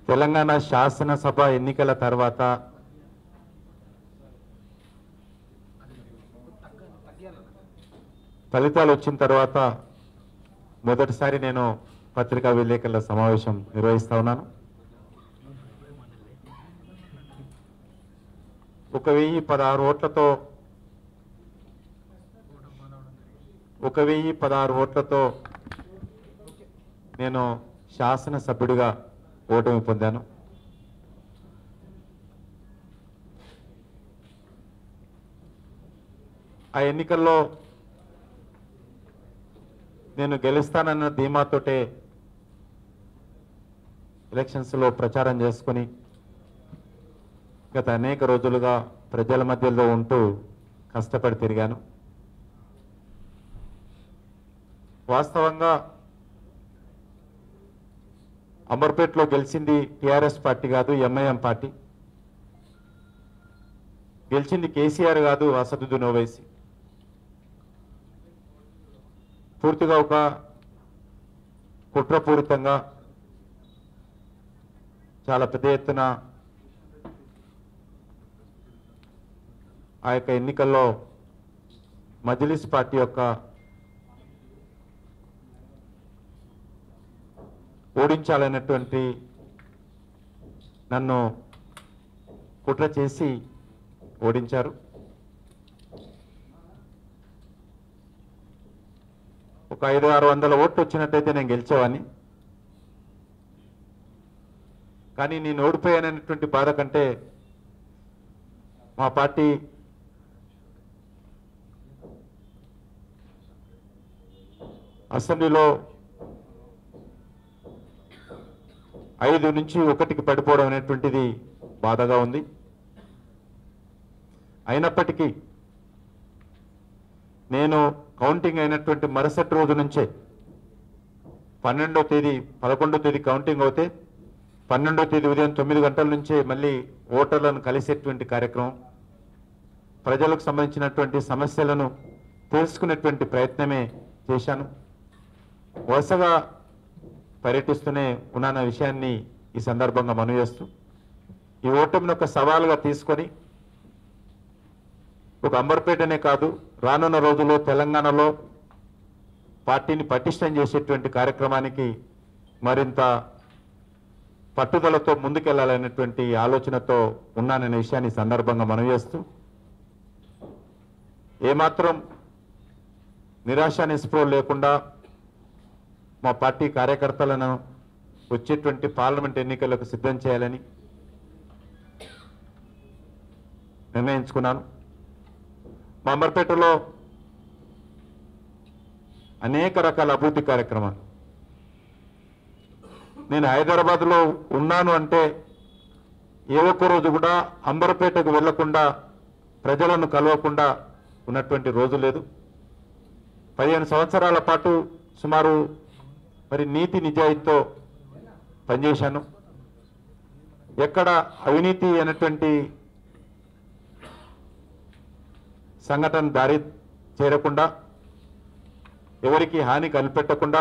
తెలంగాణ శాసనసభ ఎన్నికల తర్వాత ఫలితాలు వచ్చిన తర్వాత మొదటిసారి నేను పత్రికా విలేకరుల సమావేశం నిర్వహిస్తా ఉన్నాను ఒక వెయ్యి పదహారు ఓట్లతో ఒక వెయ్యి పదహారు ఓట్లతో నేను శాసనసభ్యుడిగా ఓటమి పొందాను ఆ ఎన్నికల్లో నేను గెలుస్తానన్న ధీమాతోటే ఎలక్షన్స్లో ప్రచారం చేసుకొని గత అనేక రోజులుగా ప్రజల మధ్యలో ఉంటూ కష్టపడి తిరిగాను వాస్తవంగా అమర్పేటలో గెలిచింది టిఆర్ఎస్ పార్టీ కాదు ఎంఐఎం పార్టీ గెలిచింది కేసీఆర్ కాదు అసదుద్దీన్ ఓవైసీ పూర్తిగా ఒక కుట్రపూరితంగా చాలా పెద్ద ఎత్తున ఆ యొక్క ఎన్నికల్లో మజ్లిస్ పార్టీ యొక్క ఓడించాలనేటువంటి నన్ను కుట్ర చేసి ఓడించారు ఒక ఐదు ఆరు వందల ఓట్లు వచ్చినట్టయితే నేను గెలిచేవాడిని కానీ నేను ఓడిపోయాననేటువంటి బాధ కంటే మా పార్టీ అసెంబ్లీలో ఐదు నుంచి ఒకటికి పడిపోవడం అనేటువంటిది బాధగా ఉంది అయినప్పటికీ నేను కౌంటింగ్ అయినటువంటి మరుసటి రోజు నుంచే పన్నెండో తేదీ పదకొండో తేదీ కౌంటింగ్ అవుతే పన్నెండో తేదీ ఉదయం తొమ్మిది గంటల నుంచే మళ్ళీ ఓటర్లను కలిసేటువంటి కార్యక్రమం ప్రజలకు సంబంధించినటువంటి సమస్యలను తెలుసుకునేటువంటి ప్రయత్నమే చేశాను వరుసగా పర్యటిస్తూనే ఉన్నాన విషయాన్ని ఈ సందర్భంగా మనవి చేస్తూ ఈ ఓటమిని ఒక సవాలుగా తీసుకొని ఒక అంబర్పేటనే కాదు రానున్న రోజుల్లో తెలంగాణలో పార్టీని పటిష్టం చేసేటువంటి కార్యక్రమానికి మరింత పట్టుదలతో ముందుకెళ్లాలనేటువంటి ఆలోచనతో ఉన్నాననే విషయాన్ని ఈ సందర్భంగా మనవి చేస్తూ ఏమాత్రం నిరాశ నిస్పృహ లేకుండా మా పార్టీ కార్యకర్తలను వచ్చేటువంటి పార్లమెంట్ ఎన్నికలకు సిద్ధం చేయాలని నిర్ణయించుకున్నాను మా అమర్పేటలో అనేక రకాల అభివృద్ధి కార్యక్రమాలు నేను హైదరాబాద్లో ఉన్నాను అంటే ఏ ఒక్క రోజు కూడా అంబర్పేటకు వెళ్లకుండా ప్రజలను కలవకుండా ఉన్నటువంటి రోజు లేదు పదిహేను సంవత్సరాల పాటు సుమారు మరి నీతి నిజాయితీతో పనిచేశాను ఎక్కడ అవినీతి అనేటువంటి సంఘటన దారి చేరకుండా ఎవరికి హాని కనిపెట్టకుండా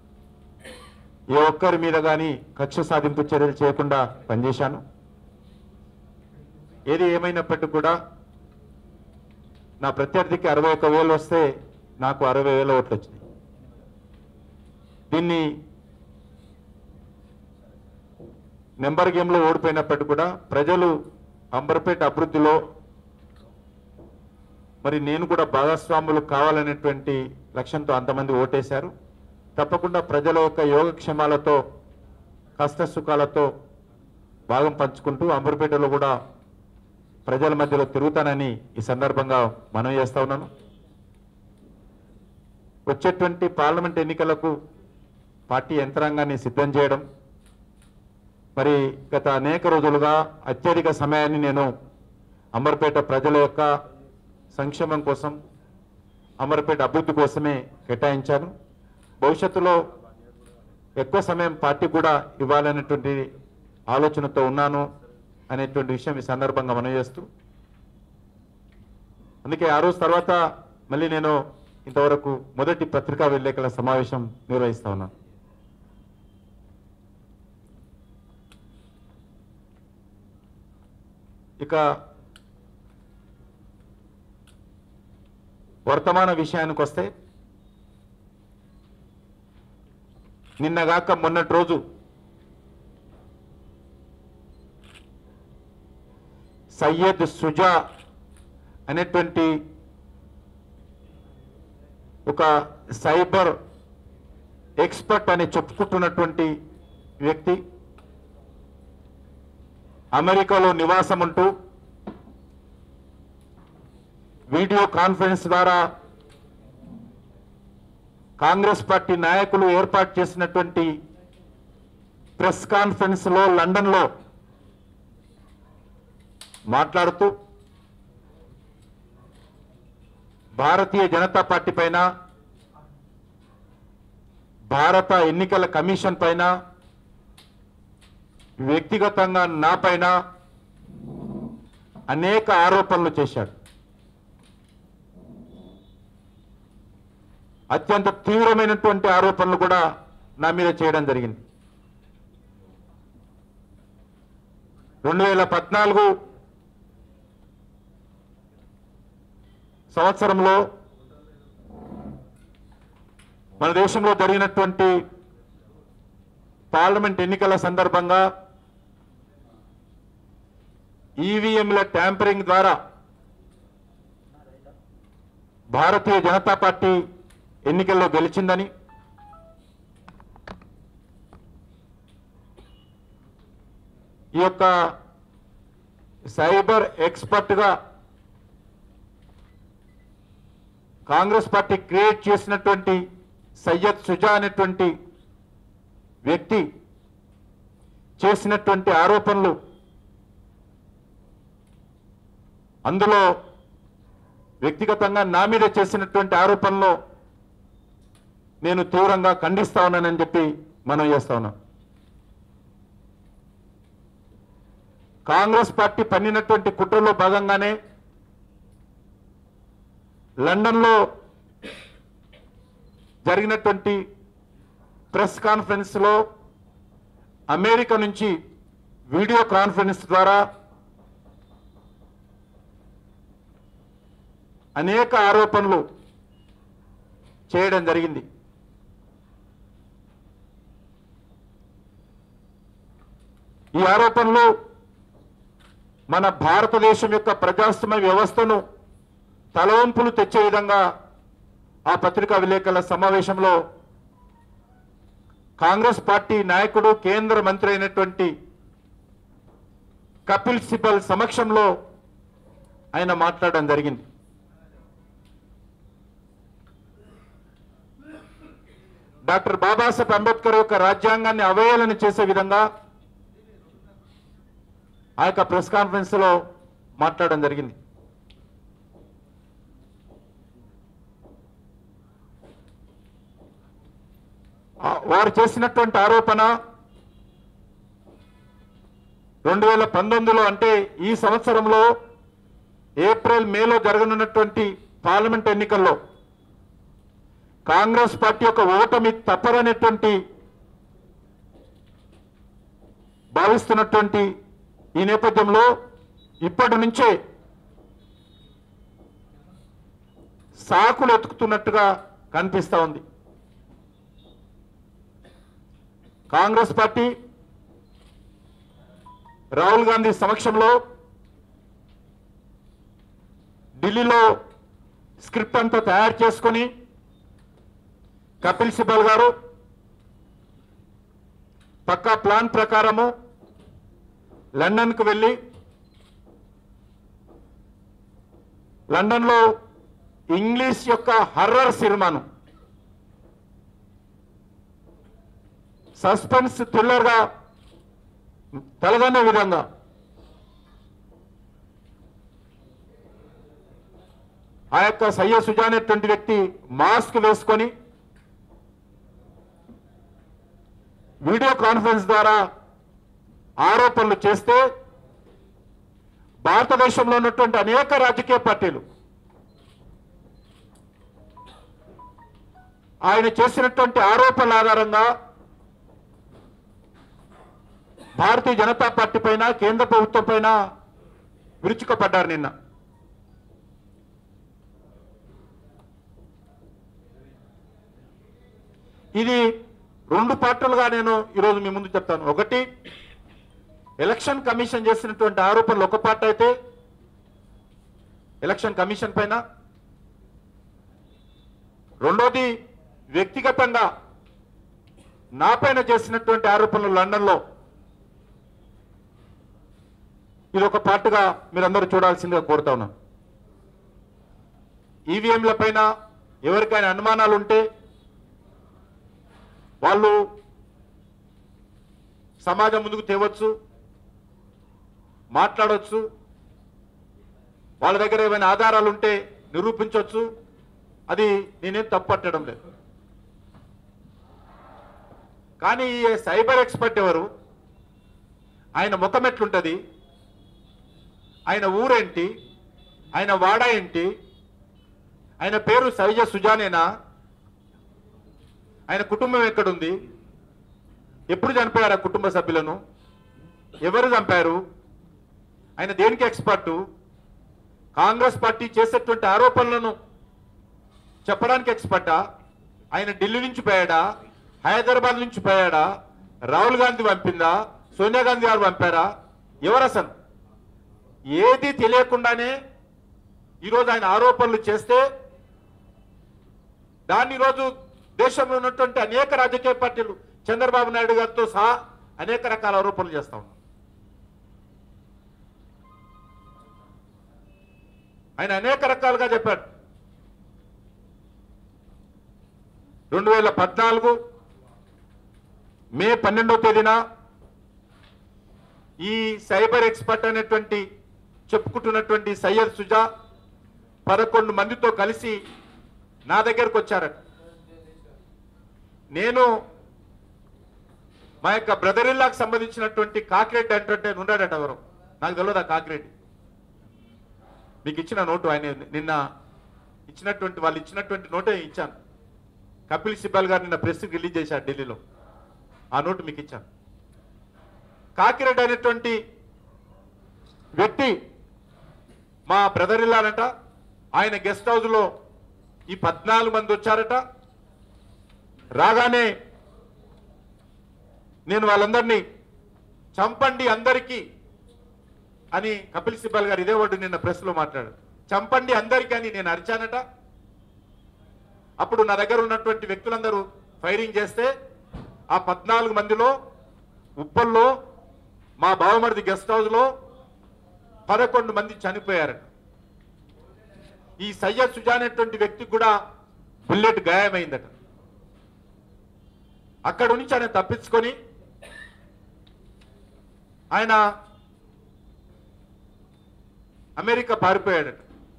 ఏ ఒక్కరి మీద కానీ కక్ష సాధింపు చర్యలు చేయకుండా పనిచేశాను ఏది ఏమైనప్పటికీ కూడా నా ప్రత్యర్థికి అరవై ఒక్క వేలు వస్తే నాకు అరవై వేల ఓట్లు వచ్చినాయి దీన్ని నెంబర్ గేమ్లో ఓడిపోయినప్పటికీ కూడా ప్రజలు అంబర్పేట అభివృద్ధిలో మరి నేను కూడా భాగస్వాములు కావాలనేటువంటి లక్ష్యంతో అంతమంది ఓటేశారు తప్పకుండా ప్రజల యొక్క యోగక్షేమాలతో కష్ట సుఖాలతో భాగం పంచుకుంటూ అంబర్పేటలో కూడా ప్రజల మధ్యలో తిరుగుతానని ఈ సందర్భంగా మనం చేస్తా ఉన్నాను వచ్చేటువంటి పార్లమెంట్ ఎన్నికలకు పార్టీ యంత్రాంగాన్ని సిద్ధం చేయడం మరి గత అనేక రోజులుగా అత్యధిక సమయాన్ని నేను అమర్పేట ప్రజల యొక్క సంక్షేమం కోసం అమర్పేట అభివృద్ధి కోసమే కేటాయించాను భవిష్యత్తులో ఎక్కువ సమయం పార్టీ కూడా ఇవ్వాలనేటువంటి ఆలోచనతో ఉన్నాను అనేటువంటి విషయం ఈ సందర్భంగా మనం చేస్తూ అందుకే ఆ రోజు తర్వాత మళ్ళీ నేను ఇంతవరకు మొదటి పత్రికా విలేకరుల సమావేశం నిర్వహిస్తా ఉన్నాను ఇక వర్తమాన విషయానికి వస్తే నిన్నగాక మొన్నటి రోజు సయ్యద్ సుజా అనేటువంటి ఒక సైబర్ ఎక్స్పర్ట్ అని చెప్పుకుంటున్నటువంటి వ్యక్తి అమెరికాలో నివాసం ఉంటూ వీడియో కాన్ఫరెన్స్ ద్వారా కాంగ్రెస్ పార్టీ నాయకులు ఏర్పాటు చేసినటువంటి ప్రెస్ కాన్ఫరెన్స్ లో లండన్ లో మాట్లాడుతూ భారతీయ జనతా పార్టీ పైన భారత ఎన్నికల కమిషన్ పైన వ్యక్తిగతంగా నా పైన అనేక ఆరోపణలు చేశాడు అత్యంత తీవ్రమైనటువంటి ఆరోపణలు కూడా నా మీద చేయడం జరిగింది రెండు వేల పద్నాలుగు సంవత్సరంలో మన దేశంలో జరిగినటువంటి పార్లమెంట్ ఎన్నికల సందర్భంగా ఈవీఎంల ట్యాంపరింగ్ ద్వారా భారతీయ జనతా పార్టీ ఎన్నికల్లో గెలిచిందని ఈ యొక్క సైబర్ ఎక్స్పర్ట్గా కాంగ్రెస్ పార్టీ క్రియేట్ చేసినటువంటి సయ్యద్ సుజా అనేటువంటి వ్యక్తి చేసినటువంటి ఆరోపణలు అందులో వ్యక్తిగతంగా నా మీద చేసినటువంటి ఆరోపణలో నేను తీవ్రంగా ఖండిస్తా ఉన్నానని చెప్పి మనం చేస్తా ఉన్నాం కాంగ్రెస్ పార్టీ పన్నినటువంటి కుట్రలో భాగంగానే లండన్లో జరిగినటువంటి ప్రెస్ కాన్ఫరెన్స్ లో అమెరికా నుంచి వీడియో కాన్ఫరెన్స్ ద్వారా అనేక ఆరోపణలు చేయడం జరిగింది ఈ ఆరోపణలు మన భారతదేశం యొక్క ప్రజాస్వామ్య వ్యవస్థను తలవంపులు తెచ్చే విధంగా ఆ పత్రికా విలేకరుల సమావేశంలో కాంగ్రెస్ పార్టీ నాయకుడు కేంద్ర మంత్రి అయినటువంటి కపిల్ సిబల్ సమక్షంలో ఆయన మాట్లాడడం జరిగింది డాక్టర్ బాబాసాహెబ్ అంబేద్కర్ యొక్క రాజ్యాంగాన్ని అవహేళన చేసే విధంగా ఆ యొక్క ప్రెస్ కాన్ఫరెన్స్ లో మాట్లాడడం జరిగింది ఆ వారు చేసినటువంటి ఆరోపణ రెండు వేల పంతొమ్మిదిలో అంటే ఈ సంవత్సరంలో ఏప్రిల్ మేలో జరగనున్నటువంటి పార్లమెంట్ ఎన్నికల్లో కాంగ్రెస్ పార్టీ యొక్క ఓటమి తప్పరనేటువంటి భావిస్తున్నటువంటి ఈ నేపథ్యంలో ఇప్పటి నుంచే సాకులు ఎతుకుతున్నట్టుగా కనిపిస్తా ఉంది కాంగ్రెస్ పార్టీ రాహుల్ గాంధీ సమక్షంలో ఢిల్లీలో స్క్రిప్ట్ అంతా తయారు చేసుకొని కపిల్ సిబల్ గారు పక్కా ప్లాన్ ప్రకారము లండన్కు వెళ్ళి లండన్లో ఇంగ్లీష్ యొక్క హర్రర్ సినిమాను సస్పెన్స్ థ్రిల్లర్గా తెలగనే విధంగా ఆ యొక్క సయ్య సుజా అనేటువంటి వ్యక్తి మాస్క్ వేసుకొని వీడియో కాన్ఫరెన్స్ ద్వారా ఆరోపణలు చేస్తే భారతదేశంలో ఉన్నటువంటి అనేక రాజకీయ పార్టీలు ఆయన చేసినటువంటి ఆరోపణల ఆధారంగా భారతీయ జనతా పార్టీ పైన కేంద్ర ప్రభుత్వం పైన విరుచుకపడ్డారు నిన్న ఇది రెండు పార్టీలుగా నేను ఈరోజు మీ ముందు చెప్తాను ఒకటి ఎలక్షన్ కమిషన్ చేసినటువంటి ఆరోపణలు ఒక పార్టీ అయితే ఎలక్షన్ కమిషన్ పైన రెండోది వ్యక్తిగతంగా నా పైన చేసినటువంటి ఆరోపణలు లండన్లో ఇది ఒక పార్ట్గా మీరందరూ చూడాల్సిందిగా కోరుతా ఉన్నాను ఈవీఎంల పైన ఎవరికైనా అనుమానాలు ఉంటే వాళ్ళు సమాజం ముందుకు తేవచ్చు మాట్లాడవచ్చు వాళ్ళ దగ్గర ఏమైనా ఆధారాలు ఉంటే నిరూపించవచ్చు అది నేనేం తప్పట్టడం లేదు కానీ ఈ సైబర్ ఎక్స్పర్ట్ ఎవరు ఆయన ముఖం ఎట్లుంటుంది ఆయన ఊరేంటి ఆయన వాడ ఏంటి ఆయన పేరు సైజ సుజానేనా ఆయన కుటుంబం ఎక్కడుంది ఎప్పుడు చనిపోయారు ఆ కుటుంబ సభ్యులను ఎవరు చంపారు ఆయన దేనికి ఎక్స్పర్టు కాంగ్రెస్ పార్టీ చేసేటువంటి ఆరోపణలను చెప్పడానికి ఎక్స్పర్టా ఆయన ఢిల్లీ నుంచి పోయాడా హైదరాబాద్ నుంచి పోయాడా రాహుల్ గాంధీ పంపిందా సోనియా గాంధీ గారు పంపారా ఎవరు అసలు ఏది తెలియకుండానే ఈరోజు ఆయన ఆరోపణలు చేస్తే దాన్ని ఈరోజు దేశంలో ఉన్నటువంటి అనేక రాజకీయ పార్టీలు చంద్రబాబు నాయుడు గారితో సహా అనేక రకాల ఆరోపణలు చేస్తా ఉన్నారు ఆయన అనేక రకాలుగా చెప్పాడు రెండు వేల పద్నాలుగు మే పన్నెండవ తేదీన ఈ సైబర్ ఎక్స్పర్ట్ అనేటువంటి చెప్పుకుంటున్నటువంటి సయ్యద్ సుజా పదకొండు మందితో కలిసి నా దగ్గరకు వచ్చారట నేను మా యొక్క బ్రదర్ ఇల్లాకు సంబంధించినటువంటి కాకిరెడ్డి అంటే ఉన్నాడట ఎవరు నాకు తెలియదు ఆ కాకిరెడ్డి మీకు ఇచ్చిన నోటు ఆయన నిన్న ఇచ్చినటువంటి వాళ్ళు ఇచ్చినటువంటి నోటే ఇచ్చాను కపిల్ సిబాల్ గారు నిన్న ప్రెస్ రిలీజ్ చేశారు ఢిల్లీలో ఆ నోటు మీకు ఇచ్చాను కాకిరెడ్డి అనేటువంటి వ్యక్తి మా బ్రదర్ ఇల్లానట ఆయన గెస్ట్ హౌస్లో ఈ పద్నాలుగు మంది వచ్చారట రాగానే నేను వాళ్ళందరినీ చంపండి అందరికీ అని కపిల్ సిబాల్ గారు ఇదే వర్డ్ నిన్న ప్రెస్లో మాట్లాడారు చంపండి అందరికీ అని నేను అరిచానట అప్పుడు నా దగ్గర ఉన్నటువంటి వ్యక్తులందరూ ఫైరింగ్ చేస్తే ఆ పద్నాలుగు మందిలో ఉప్పల్లో మా బావమరిది గెస్ట్ హౌస్లో పదకొండు మంది చనిపోయారట ఈ సయ్యద్ సుజా అనేటువంటి వ్యక్తికి కూడా బుల్లెట్ గాయమైందట అక్కడ నుంచి ఆయన తప్పించుకొని ఆయన అమెరికా పారిపోయాడట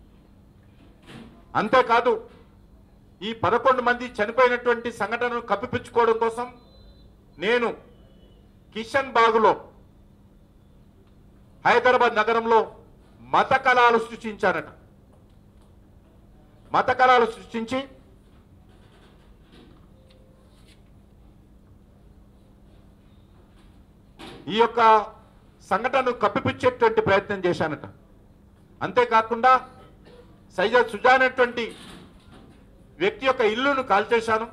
అంతేకాదు ఈ పదకొండు మంది చనిపోయినటువంటి సంఘటనను కప్పిపుచ్చుకోవడం కోసం నేను కిషన్ బాగులో హైదరాబాద్ నగరంలో మత కళాలు సృష్టించానట మత కళాలు సృష్టించి ఈ యొక్క సంఘటనను కప్పిపుచ్చేటువంటి ప్రయత్నం చేశానట అంతేకాకుండా సయ్యద్ సుజా అనేటువంటి వ్యక్తి యొక్క ఇల్లును కాల్చేశాను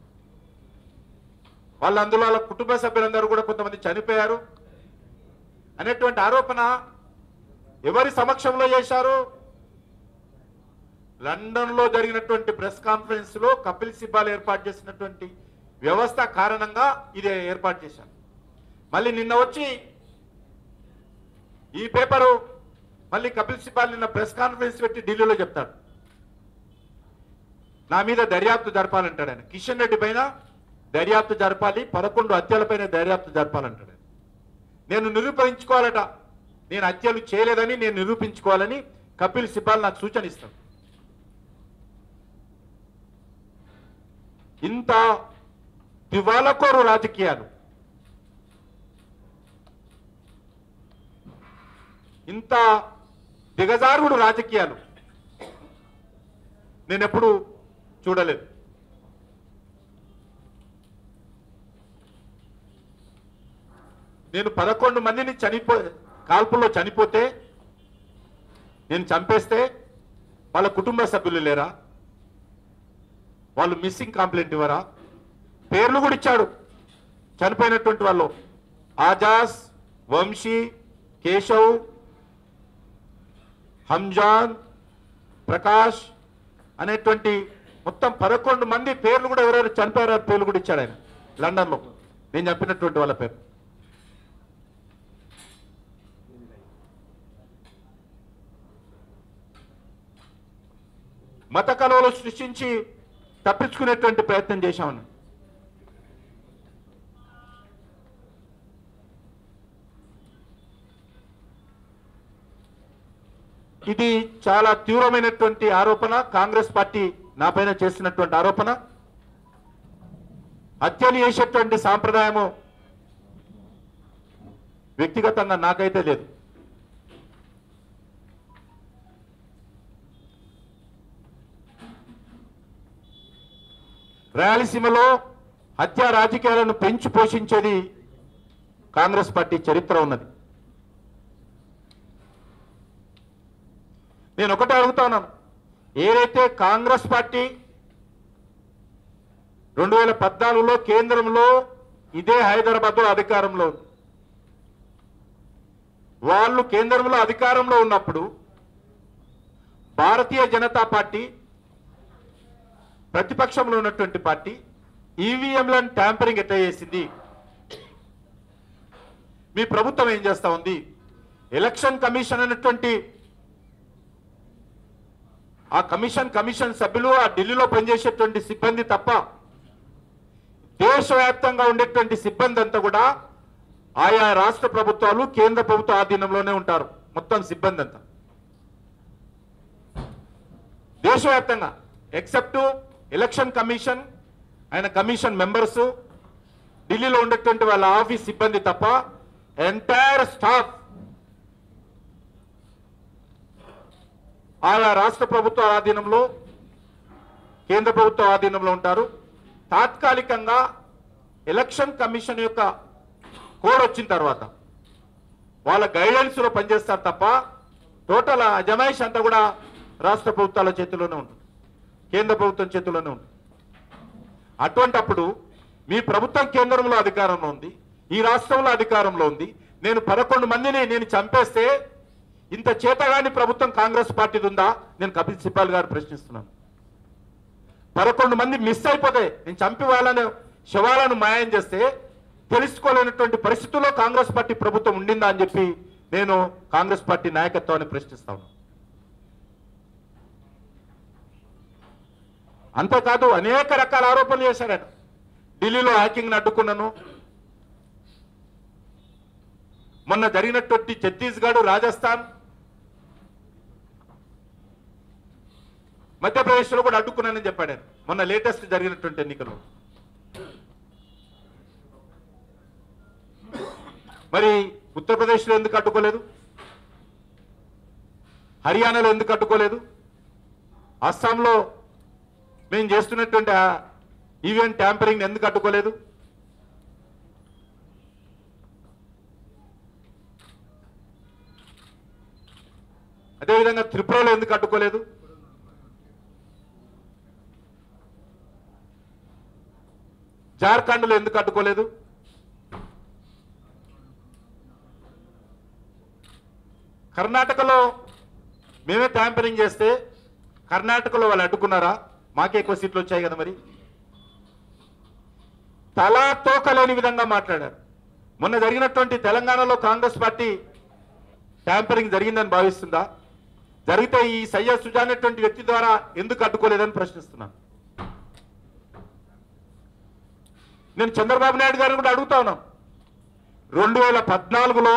వాళ్ళ అందులో వాళ్ళ కుటుంబ సభ్యులందరూ కూడా కొంతమంది చనిపోయారు అనేటువంటి ఆరోపణ ఎవరి సమక్షంలో చేశారు లండన్ లో జరిగినటువంటి ప్రెస్ కాన్ఫరెన్స్ లో కపిల్ సిబ్బాల్ ఏర్పాటు చేసినటువంటి వ్యవస్థ కారణంగా ఇది ఏర్పాటు చేశాను మళ్ళీ నిన్న వచ్చి ఈ పేపరు మళ్ళీ కపిల్ సిబ్బాల్ నిన్న ప్రెస్ కాన్ఫరెన్స్ పెట్టి ఢిల్లీలో చెప్తాడు నా మీద దర్యాప్తు జరపాలంటాడు ఆయన కిషన్ రెడ్డి పైన దర్యాప్తు జరపాలి పదకొండు హత్యలపైన దర్యాప్తు జరపాలంటాడు ఆయన. నేను నిరూపించుకోవాలట నేను హత్యలు చేయలేదని నేను నిరూపించుకోవాలని కపిల్ సిబ్బాల్ నాకు సూచన ఇస్తాడు ఇంత దివాలకోరు రాజకీయాలు ఇంత దిగజారుడు రాజకీయాలు నేను ఎప్పుడు చూడలేదు నేను పదకొండు మందిని చనిపో కాల్పుల్లో చనిపోతే నేను చంపేస్తే వాళ్ళ కుటుంబ సభ్యులు లేరా వాళ్ళు మిస్సింగ్ కంప్లైంట్ ఇవ్వరా పేర్లు కూడా ఇచ్చాడు చనిపోయినటువంటి వాళ్ళు ఆజాస్ వంశీ కేశవ్ హంజాన్ ప్రకాష్ అనేటువంటి మొత్తం పదకొండు మంది పేర్లు కూడా ఎవరెవరు చనిపోయారో ఆ పేర్లు కూడా ఇచ్చాడు ఆయన లండన్లో నేను చెప్పినటువంటి వాళ్ళ పేరు మత కలవలు సృష్టించి తప్పించుకునేటువంటి ప్రయత్నం చేశామని ఇది చాలా తీవ్రమైనటువంటి ఆరోపణ కాంగ్రెస్ పార్టీ నా పైన చేసినటువంటి ఆరోపణ హత్యలు చేసేటువంటి సాంప్రదాయము వ్యక్తిగతంగా నాకైతే లేదు రాయలసీమలో హత్య రాజకీయాలను పెంచి పోషించేది కాంగ్రెస్ పార్టీ చరిత్ర ఉన్నది నేను ఒకటే అడుగుతా ఉన్నాను ఏదైతే కాంగ్రెస్ పార్టీ రెండు వేల పద్నాలుగులో కేంద్రంలో ఇదే హైదరాబాద్లో అధికారంలో ఉంది వాళ్ళు కేంద్రంలో అధికారంలో ఉన్నప్పుడు భారతీయ జనతా పార్టీ ప్రతిపక్షంలో ఉన్నటువంటి పార్టీ ఈవీఎంలను ట్యాంపరింగ్ ఎట్లా చేసింది మీ ప్రభుత్వం ఏం చేస్తా ఉంది ఎలక్షన్ కమిషన్ అనేటువంటి ఆ కమిషన్ కమిషన్ సభ్యులు ఆ ఢిల్లీలో పనిచేసేటువంటి సిబ్బంది తప్ప దేశవ్యాప్తంగా ఉండేటువంటి సిబ్బంది అంతా కూడా ఆయా రాష్ట్ర ప్రభుత్వాలు కేంద్ర ప్రభుత్వ ఆధీనంలోనే ఉంటారు మొత్తం సిబ్బంది అంతా దేశవ్యాప్తంగా ఎక్సెప్ట్ ఎలక్షన్ కమిషన్ ఆయన కమిషన్ మెంబర్స్ ఢిల్లీలో ఉండేటువంటి వాళ్ళ ఆఫీస్ సిబ్బంది తప్ప ఎంటైర్ స్టాఫ్ ఆయా రాష్ట్ర ప్రభుత్వ ఆధీనంలో కేంద్ర ప్రభుత్వ ఆధీనంలో ఉంటారు తాత్కాలికంగా ఎలక్షన్ కమిషన్ యొక్క కోడ్ వచ్చిన తర్వాత వాళ్ళ గైడెన్స్ లో పనిచేస్తారు తప్ప టోటల్ అజమాయిష్ అంతా కూడా రాష్ట్ర ప్రభుత్వాల చేతిలోనే ఉంటుంది కేంద్ర ప్రభుత్వం చేతిలోనే ఉంటుంది అటువంటప్పుడు మీ ప్రభుత్వం కేంద్రంలో అధికారంలో ఉంది ఈ రాష్ట్రంలో అధికారంలో ఉంది నేను పదకొండు మందిని నేను చంపేస్తే ఇంత చేతగాని ప్రభుత్వం కాంగ్రెస్ పార్టీది ఉందా నేను కపిల్ సిబ్బాల్ గారు ప్రశ్నిస్తున్నాను పదకొండు మంది మిస్ అయిపోతే నేను చంపి వాళ్ళను శవాలను మాయం చేస్తే తెలుసుకోలేనటువంటి పరిస్థితుల్లో కాంగ్రెస్ పార్టీ ప్రభుత్వం ఉండిందా అని చెప్పి నేను కాంగ్రెస్ పార్టీ నాయకత్వాన్ని ప్రశ్నిస్తాను అంతేకాదు అనేక రకాల ఆరోపణలు చేశారు ఆయన ఢిల్లీలో హ్యాకింగ్ అడ్డుకున్నాను మొన్న జరిగినటువంటి ఛత్తీస్గఢ్ రాజస్థాన్ మధ్యప్రదేశ్లో కూడా అడ్డుకున్నానని చెప్పాడు ఆయన మొన్న లేటెస్ట్ జరిగినటువంటి ఎన్నికల్లో మరి ఉత్తరప్రదేశ్లో ఎందుకు అడ్డుకోలేదు హర్యానాలో ఎందుకు అడ్డుకోలేదు అస్సాంలో మేము చేస్తున్నటువంటి ఈవెంట్ ట్యాంపరింగ్ ఎందుకు అడ్డుకోలేదు అదేవిధంగా త్రిపురలో ఎందుకు అడ్డుకోలేదు జార్ఖండ్లో ఎందుకు అడ్డుకోలేదు కర్ణాటకలో మేమే ట్యాంపరింగ్ చేస్తే కర్ణాటకలో వాళ్ళు అడ్డుకున్నారా మాకే ఎక్కువ సీట్లు వచ్చాయి కదా మరి తలా తోకలేని విధంగా మాట్లాడారు మొన్న జరిగినటువంటి తెలంగాణలో కాంగ్రెస్ పార్టీ ట్యాంపరింగ్ జరిగిందని భావిస్తుందా జరిగితే ఈ సయ్యద్ సుజా అనేటువంటి వ్యక్తి ద్వారా ఎందుకు అడ్డుకోలేదని ప్రశ్నిస్తున్నాను నేను చంద్రబాబు నాయుడు గారిని కూడా అడుగుతా ఉన్నాం రెండు వేల పద్నాలుగులో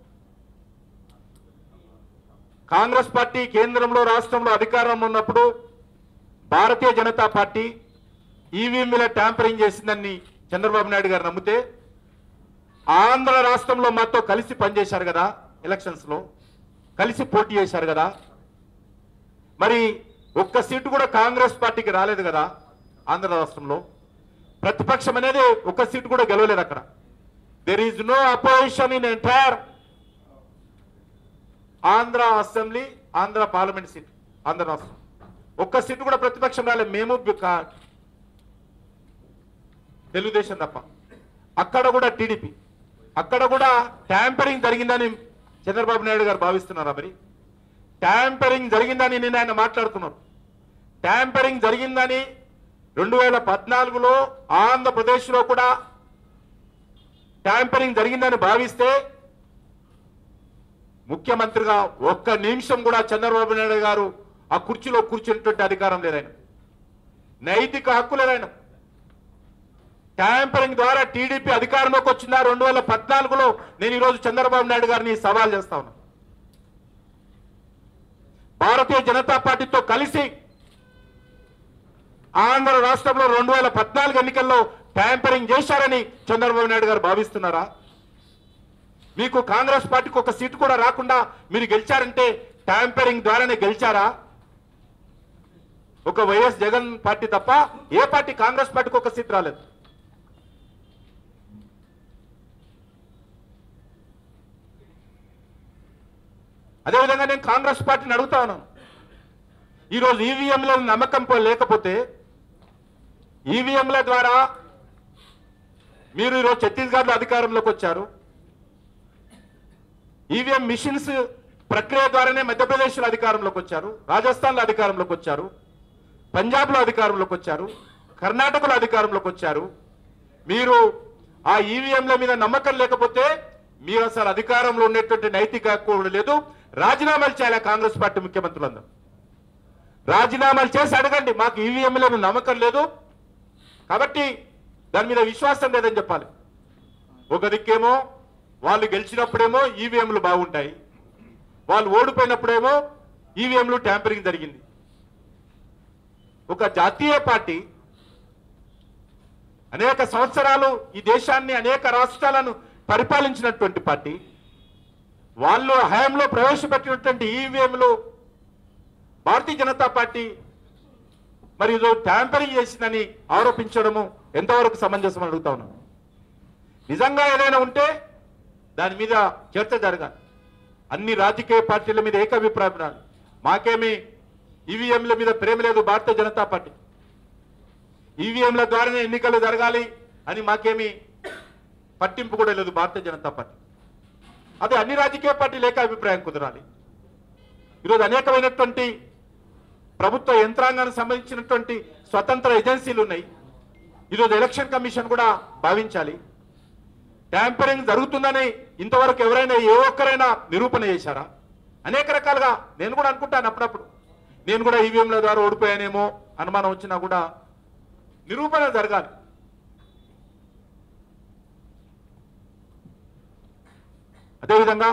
కాంగ్రెస్ పార్టీ కేంద్రంలో రాష్ట్రంలో అధికారంలో ఉన్నప్పుడు భారతీయ జనతా పార్టీ ఈవీఎంల ట్యాంపరింగ్ చేసిందని చంద్రబాబు నాయుడు గారు నమ్మితే ఆంధ్ర రాష్ట్రంలో మాతో కలిసి పనిచేశారు కదా ఎలక్షన్స్ లో కలిసి పోటీ చేశారు కదా మరి ఒక్క సీటు కూడా కాంగ్రెస్ పార్టీకి రాలేదు కదా ఆంధ్ర రాష్ట్రంలో ప్రతిపక్షం అనేది ఒక్క సీటు కూడా గెలవలేదు అక్కడ there is no opposition in entire Andhra assembly Andhra parliament seat Andhra రాష్ట్రం ఒక్క సీటు కూడా ప్రతిపక్షం రాలేదు మేము బి- కా- తెలుగుదేశం తప్ప అక్కడ కూడా టీడీపీ అక్కడ కూడా ట్యాంపరింగ్ జరిగిందని చంద్రబాబు నాయుడు గారు భావిస్తున్నారా మరి ట్యాంపరింగ్ జరిగిందని నేను ఆయన మాట్లాడుతున్నారు ట్యాంపరింగ్ జరిగిందని రెండు వేల పద్నాలుగులో ఆంధ్రప్రదేశ్లో కూడా ట్యాంపరింగ్ జరిగిందని భావిస్తే ముఖ్యమంత్రిగా ఒక్క నిమిషం కూడా చంద్రబాబు నాయుడు గారు ఆ కుర్చీలో కూర్చున్నటువంటి అధికారం లేదాయన నైతిక హక్కు లేదాయన ట్యాంపరింగ్ ద్వారా టీడీపీ అధికారంలోకి వచ్చిందా రెండు వేల పద్నాలుగులో నేను ఈరోజు చంద్రబాబు నాయుడు గారిని సవాల్ చేస్తా ఉన్నా భారతీయ జనతా పార్టీతో కలిసి ఆంధ్ర రాష్ట్రంలో రెండు వేల పద్నాలుగు ఎన్నికల్లో ట్యాంపరింగ్ చేశారని చంద్రబాబు నాయుడు గారు భావిస్తున్నారా మీకు కాంగ్రెస్ పార్టీకి ఒక సీటు కూడా రాకుండా మీరు గెలిచారంటే ట్యాంపరింగ్ ద్వారానే గెలిచారా ఒక వైఎస్ జగన్ పార్టీ తప్ప ఏ పార్టీ కాంగ్రెస్ పార్టీకి ఒక సీట్ రాలేదు అదేవిధంగా నేను కాంగ్రెస్ పార్టీని అడుగుతా ఉన్నాను ఈరోజు ఈవీఎంల నమ్మకం పో- లేకపోతే ఈవీఎంల ద్వారా మీరు ఈరోజు ఛత్తీస్గఢ్లో అధికారంలోకి వచ్చారు ఈవీఎం మిషన్స్ ప్రక్రియ ద్వారానే మధ్యప్రదేశ్లో అధికారంలోకి వచ్చారు రాజస్థాన్లో అధికారంలోకి వచ్చారు పంజాబ్లో అధికారంలోకి వచ్చారు కర్ణాటకలో అధికారంలోకి వచ్చారు మీరు ఆ ఈవీఎంల మీద నమ్మకం లేకపోతే మీరు అసలు అధికారంలో ఉండేటువంటి నైతిక హక్కు కూడా లేదు రాజీనామాలు చేయాలి కాంగ్రెస్ పార్టీ ముఖ్యమంత్రులందరూ రాజీనామాలు చేసి అడగండి మాకు ఈవీఎంల మీద నమ్మకం లేదు కాబట్టి దాని మీద విశ్వాసం లేదని చెప్పాలి ఒక దిక్కేమో వాళ్ళు గెలిచినప్పుడేమో ఈవీఎంలు బాగుంటాయి వాళ్ళు ఓడిపోయినప్పుడేమో ఈవీఎంలు ట్యాంపరింగ్ జరిగింది ఒక జాతీయ పార్టీ అనేక సంవత్సరాలు ఈ దేశాన్ని అనేక రాష్ట్రాలను పరిపాలించినటువంటి పార్టీ వాళ్ళు హయాంలో ప్రవేశపెట్టినటువంటి ఈవీఎంలు భారతీయ జనతా పార్టీ మరి ఇది ట్యాంపరింగ్ చేసిందని ఆరోపించడము ఎంతవరకు సమంజసం అని అడుగుతా ఉన్నాను నిజంగా ఏదైనా ఉంటే దాని మీద చర్చ జరగాలి అన్ని రాజకీయ పార్టీల మీద ఏకాభిప్రాయం ఉండాలి మాకేమి ఈవీఎంల మీద ప్రేమ లేదు భారతీయ జనతా పార్టీ ఈవీఎంల ద్వారానే ఎన్నికలు జరగాలి అని మాకేమి పట్టింపు కూడా లేదు భారతీయ జనతా పార్టీ అదే అన్ని రాజకీయ పార్టీలు ఏకాభిప్రాయం కుదరాలి ఈరోజు అనేకమైనటువంటి ప్రభుత్వ యంత్రాంగానికి సంబంధించినటువంటి స్వతంత్ర ఏజెన్సీలు ఉన్నాయి ఈరోజు ఎలక్షన్ కమిషన్ కూడా భావించాలి ట్యాంపరింగ్ జరుగుతుందని ఇంతవరకు ఎవరైనా ఏ ఒక్కరైనా నిరూపణ చేశారా అనేక రకాలుగా నేను కూడా అనుకుంటాను అప్పుడప్పుడు నేను కూడా ఈవీఎంల ద్వారా ఓడిపోయానేమో అనుమానం వచ్చినా కూడా నిరూపణ జరగాలి అదేవిధంగా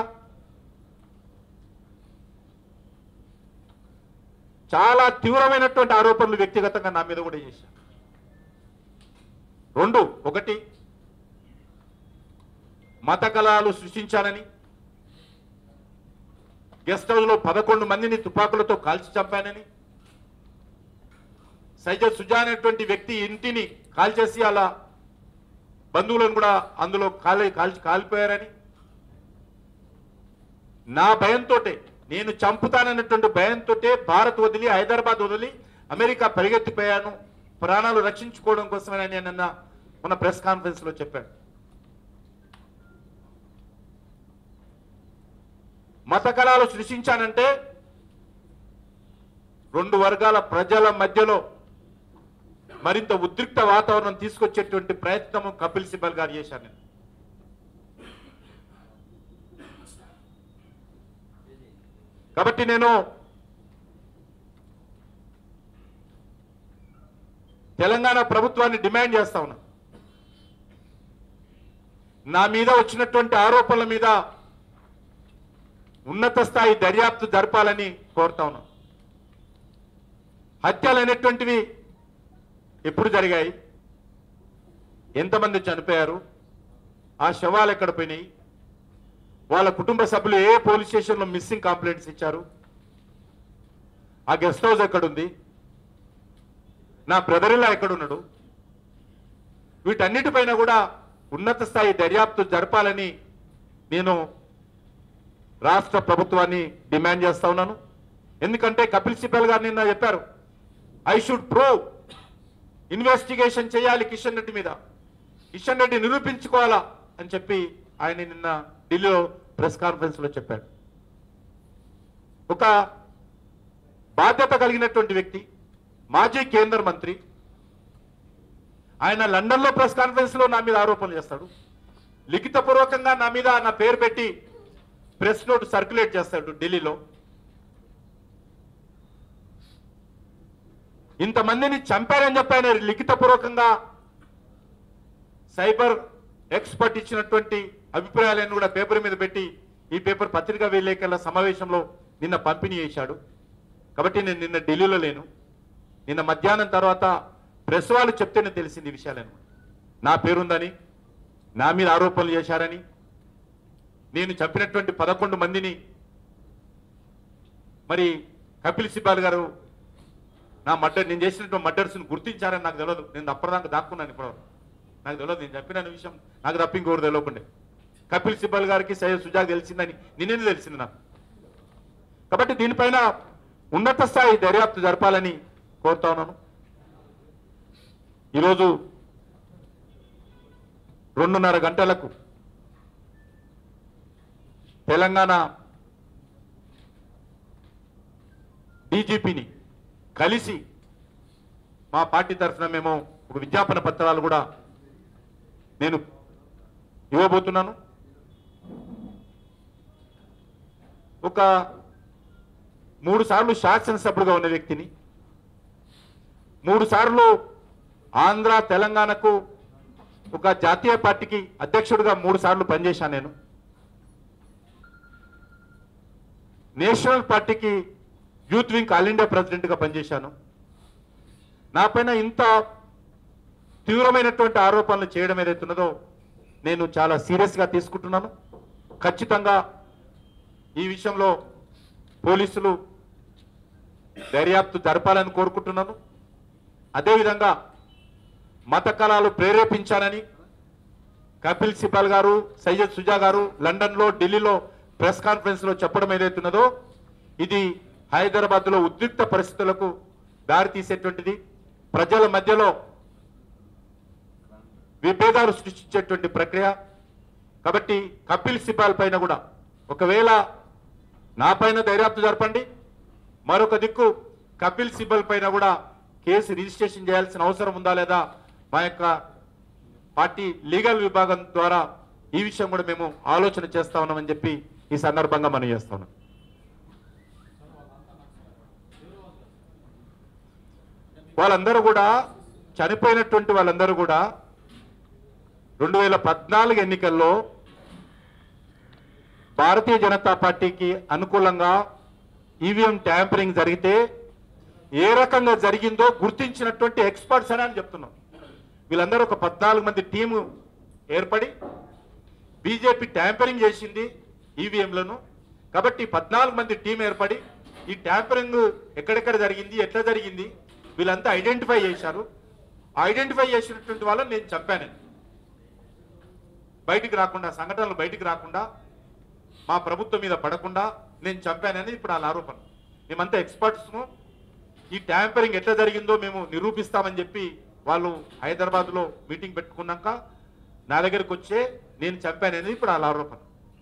చాలా తీవ్రమైనటువంటి ఆరోపణలు వ్యక్తిగతంగా నా మీద కూడా చేశారు రెండు ఒకటి మత కళాలు సృష్టించానని గెస్ట్ హౌస్లో పదకొండు మందిని తుపాకులతో కాల్చి చంపానని సైజ సుజా అనేటువంటి వ్యక్తి ఇంటిని కాల్చేసి అలా బంధువులను కూడా అందులో కాలి కాల్చి కాలిపోయారని నా భయంతో నేను చంపుతానన్నటువంటి భయంతో భారత్ వదిలి హైదరాబాద్ వదిలి అమెరికా పరిగెత్తిపోయాను ప్రాణాలు రక్షించుకోవడం కోసమని నేను నిన్న మొన్న ప్రెస్ కాన్ఫరెన్స్ లో చెప్పాను మత కళాలు సృష్టించానంటే రెండు వర్గాల ప్రజల మధ్యలో మరింత ఉద్రిక్త వాతావరణం తీసుకొచ్చేటువంటి ప్రయత్నం కపిల్ సిబల్ గారు చేశాను నేను కాబట్టి నేను తెలంగాణ ప్రభుత్వాన్ని డిమాండ్ చేస్తా ఉన్నా నా మీద వచ్చినటువంటి ఆరోపణల మీద ఉన్నత స్థాయి దర్యాప్తు జరపాలని కోరుతా ఉన్నా హత్యలు అనేటువంటివి ఎప్పుడు జరిగాయి ఎంతమంది చనిపోయారు ఆ శవాలు ఎక్కడ పోయినాయి వాళ్ళ కుటుంబ సభ్యులు ఏ పోలీస్ స్టేషన్లో మిస్సింగ్ కంప్లైంట్స్ ఇచ్చారు ఆ గెస్ట్ హౌస్ ఎక్కడుంది నా బ్రదర్ ఇలా ఎక్కడున్నాడు వీటన్నిటిపైన కూడా ఉన్నత స్థాయి దర్యాప్తు జరపాలని నేను రాష్ట్ర ప్రభుత్వాన్ని డిమాండ్ చేస్తా ఉన్నాను ఎందుకంటే కపిల్ సిబల్ గారు నిన్న చెప్పారు ఐ షుడ్ ప్రూవ్ ఇన్వెస్టిగేషన్ చేయాలి కిషన్ రెడ్డి మీద కిషన్ రెడ్డి నిరూపించుకోవాలా అని చెప్పి ఆయన నిన్న ఢిల్లీలో ప్రెస్ కాన్ఫరెన్స్ లో చెప్పాడు ఒక బాధ్యత కలిగినటువంటి వ్యక్తి మాజీ కేంద్ర మంత్రి ఆయన లండన్ లో ప్రెస్ కాన్ఫరెన్స్ లో నా మీద ఆరోపణలు చేస్తాడు లిఖితపూర్వకంగా నా మీద నా పేరు పెట్టి ప్రెస్ నోట్ సర్క్యులేట్ చేస్తాడు ఢిల్లీలో ఇంతమందిని చంపారని చెప్పి ఆయన లిఖితపూర్వకంగా సైబర్ ఎక్స్పర్ట్ ఇచ్చినటువంటి అభిప్రాయాలను కూడా పేపర్ మీద పెట్టి ఈ పేపర్ పత్రికా విలేకరుల సమావేశంలో నిన్న పంపిణీ చేశాడు కాబట్టి నేను నిన్న ఢిల్లీలో లేను నిన్న మధ్యాహ్నం తర్వాత ప్రెస్ వాళ్ళు చెప్తేనే తెలిసింది ఈ విషయాలను నా పేరుందని నా మీద ఆరోపణలు చేశారని నేను చంపినటువంటి పదకొండు మందిని మరి కపిల్ సిబాల్ గారు నా మర్డర్ నేను చేసినటువంటి మర్డర్స్ని గుర్తించారని నాకు తెలియదు నేను అప్పటిదాకా దాక్కున్నాను ఇప్పటివరకు నాకు తెలియదు నేను చెప్పిన విషయం నాకు తప్ప ఇంకోరు తెలియకుండే కపిల్ సిబ్బల్ గారికి సయ్యద్ సుజాక్ తెలిసిందని నిన్నే తెలిసింది నాకు కాబట్టి దీనిపైన ఉన్నత స్థాయి దర్యాప్తు జరపాలని కోరుతా ఉన్నాను ఈరోజు రెండున్నర గంటలకు తెలంగాణ డీజీపీని కలిసి మా పార్టీ తరఫున మేము ఒక విజ్ఞాపన పత్రాలు కూడా నేను ఇవ్వబోతున్నాను ఒక మూడు సార్లు శాసనసభ్యుడుగా ఉన్న వ్యక్తిని మూడు సార్లు ఆంధ్ర తెలంగాణకు ఒక జాతీయ పార్టీకి అధ్యక్షుడిగా మూడు సార్లు పనిచేశాను నేను నేషనల్ పార్టీకి యూత్ వింగ్ ఆల్ ఇండియా ప్రెసిడెంట్గా పనిచేశాను నా పైన ఇంత తీవ్రమైనటువంటి ఆరోపణలు చేయడం ఏదైతే ఉన్నదో నేను చాలా సీరియస్గా తీసుకుంటున్నాను ఖచ్చితంగా ఈ విషయంలో పోలీసులు దర్యాప్తు జరపాలని కోరుకుంటున్నాను అదేవిధంగా మత కళాలు ప్రేరేపించానని కపిల్ సిబాల్ గారు సయ్యద్ సుజా గారు లండన్లో ఢిల్లీలో ప్రెస్ కాన్ఫరెన్స్ లో చెప్పడం ఏదైతున్నదో ఇది హైదరాబాద్ లో ఉద్రిక్త పరిస్థితులకు దారి తీసేటువంటిది ప్రజల మధ్యలో విభేదాలు సృష్టించేటువంటి ప్రక్రియ కాబట్టి కపిల్ సిబాల్ పైన కూడా ఒకవేళ నా పైన దర్యాప్తు జరపండి మరొక దిక్కు కపిల్ సిబల్ పైన కూడా కేసు రిజిస్ట్రేషన్ చేయాల్సిన అవసరం ఉందా లేదా మా యొక్క పార్టీ లీగల్ విభాగం ద్వారా ఈ విషయం కూడా మేము ఆలోచన చేస్తా ఉన్నామని చెప్పి ఈ సందర్భంగా మనం చేస్తా ఉన్నాం వాళ్ళందరూ కూడా చనిపోయినటువంటి వాళ్ళందరూ కూడా రెండు వేల పద్నాలుగు ఎన్నికల్లో భారతీయ జనతా పార్టీకి అనుకూలంగా ఈవీఎం ట్యాంపరింగ్ జరిగితే ఏ రకంగా జరిగిందో గుర్తించినటువంటి ఎక్స్పర్ట్స్ అని అని చెప్తున్నాం వీళ్ళందరూ ఒక పద్నాలుగు మంది టీము ఏర్పడి బీజేపీ ట్యాంపరింగ్ చేసింది ఈవీఎంలను కాబట్టి పద్నాలుగు మంది టీం ఏర్పడి ఈ ట్యాంపరింగ్ ఎక్కడెక్కడ జరిగింది ఎట్లా జరిగింది వీళ్ళంతా ఐడెంటిఫై చేశారు ఐడెంటిఫై చేసినటువంటి వాళ్ళని నేను చంపాను బయటికి రాకుండా సంఘటనలు బయటికి రాకుండా మా ప్రభుత్వం మీద పడకుండా నేను చంపానని ఇప్పుడు వాళ్ళ ఆరోపణ మేమంతా ఎక్స్పర్ట్స్ను ఈ ట్యాంపరింగ్ ఎట్లా జరిగిందో మేము నిరూపిస్తామని చెప్పి వాళ్ళు హైదరాబాద్లో మీటింగ్ పెట్టుకున్నాక నా దగ్గరికి వచ్చే నేను చంపానని ఇప్పుడు వాళ్ళ ఆరోపణ